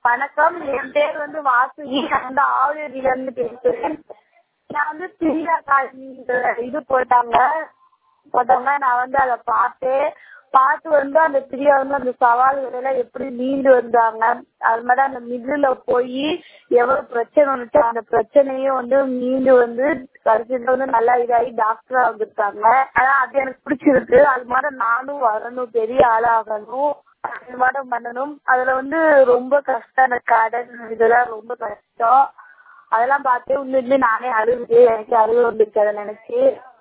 வணக்கம் என் பேர் வந்து வாசுகி நான் வந்து ஆவடியில இருந்து பேசுறேன் நான் வந்து பிரியா காலனின்ற இது போட்டாங்க போட்டாங்க நான் வந்து அதை பார்த்தேன் பார்த்து வந்து அந்த பிரியா வந்து அந்த சவால்கள் எல்லாம் எப்படி மீண்டு வந்தாங்க அது மாதிரி அந்த மில்லுல போய் எவ்வளவு பிரச்சனை வந்துச்சு அந்த பிரச்சனையும் வந்து மீண்டு வந்து கடைசியில வந்து நல்லா இதாகி டாக்டரா வந்திருக்காங்க ஆனா அது எனக்கு பிடிச்சிருக்கு அது மாதிரி நானும் வரணும் பெரிய ஆளாகணும் அது மாதிரி பண்ணணும் அதுல வந்து ரொம்ப கஷ்டம் அந்த கடன் இதெல்லாம் ரொம்ப கஷ்டம் அதெல்லாம் பார்த்து உண்மையிலுமே நானே அழுகுது எனக்கு அழுக வந்துருச்சு அதை நினைச்சு